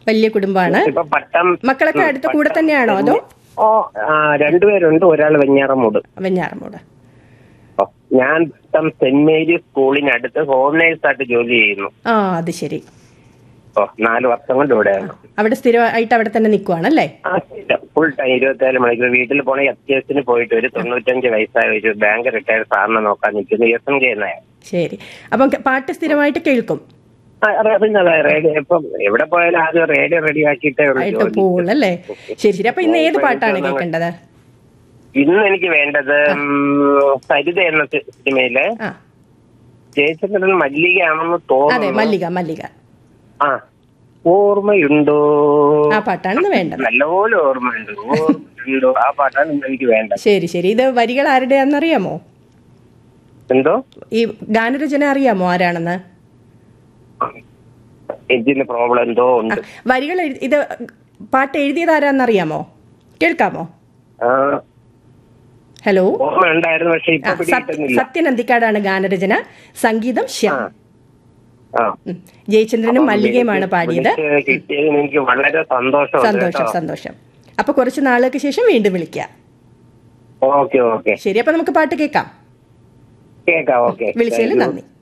വലിയ കുടുംബമാണ് ഇപ്പൊ പട്ടം മക്കളൊക്കെ അടുത്ത കൂടെ തന്നെയാണോ അതോ ഓ ആ, രണ്ടുപേരുണ്ട് ഒരാൾ വെഞ്ഞാറമൂട് വെഞ്ഞാറമൂട് ഓ, ഞാൻ പട്ടം സെന്റ് മേരീസ് സ്കൂളിനടുത്ത് ഹോം നേഴ്സായിട്ട് ജോലി ചെയ്യുന്നു ആ അത് ശരി ഓ നാല് വർഷം കൊണ്ട് ഇവിടെയാണ് അവിടെ സ്ഥിരമായിട്ട് അവിടെ തന്നെ നിൽക്കുവാണല്ലേ ആ ഫുൾ ടൈം ഇരുപത്തിനാല് മണിക്കൂർ വീട്ടിൽ പോണ അത്യാവശ്യത്തിന് പോയിട്ട് ഒരു തൊണ്ണൂറ്റഞ്ച് വയസ്സായ ഒരു ബാങ്ക് റിട്ടയർ സാറിനെ നോക്കാൻ നിൽക്കുന്നു എസ് എം കെ എന്നായ ശരി അപ്പം ക- പാട്ട് സ്ഥിരമായിട്ട് കേൾക്കും പിന്നെ അതെ റേഡിയോ ഇപ്പം എവിടെ പോയാലും ആദ്യം റേഡിയോ റെഡി ആക്കിയിട്ടേ ഉള്ളൂ ആയിട്ട് ജോലി. പോവുള്ളൂ അല്ലേ ശരി ശരി അപ്പൊ ഇന്ന് ഏത് പാട്ടാണ് കേൾക്കേണ്ടത് ഇന്ന് എനിക്ക് വേണ്ടത് ഉം, സരിത എന്ന സി- സിനിമയിലെ ആ ജയചന്ദ്രൻ മല്ലികയാണെന്ന് അതെ തോന്നുന്നു മല്ലിക മല്ലിക ആ ഓർമ്മയുണ്ടോ ആ പാട്ടാണ് ഇന്ന് വേണ്ടത് നല്ലപോലെ ഓർമ്മയുണ്ട് ഓർമ്മയുണ്ടോ ആ പാട്ടാണ് ഇന്ന് എനിക്ക് വേണ്ടത് ശരി ശരി ഇത് വരികൾ ആരുടെയാണെന്നറിയാമോ എന്തോ ഈ ഗാനരചന അറിയാമോ ആരാണെന്ന് എഞ്ചിന് പ്രോബ്ലം എന്തോ ആ, ഉണ്ട് വരികൾ എഴു- ഇത് പാട്ട് എഴുതിയത് ആരാന്നറിയാമോ കേൾക്കാമോ ആ ഹലോ ഓർമ്മ ഉണ്ടായിരുന്നു പക്ഷെ ആ, ഇപ്പൊ സത്യ- പിടികിട്ടുന്നില്ല സത്യൻ അന്തിക്കാടാണ് ഗാനരചന സംഗീതം ശ്യാം ആ ഉം. ജയചന്ദ്രനും മല്ലികയുമാണ് പാടിയത് വിളിച്ച് കിട്ടിയതിന് എനിക്ക് വളരെ സന്തോഷമുണ്ട് സന്തോഷം കേട്ടോ സന്തോഷം അപ്പൊ കുറച്ച് നാളുകൾക്ക് ശേഷം വീണ്ടും വിളിക്കാം ഓക്കെ ഓക്കെ ശരി അപ്പൊ നമുക്ക് പാട്ട് കേൾക്കാം കേക്കാം ഓക്കെ വിളിച്ചതിൽ നന്ദി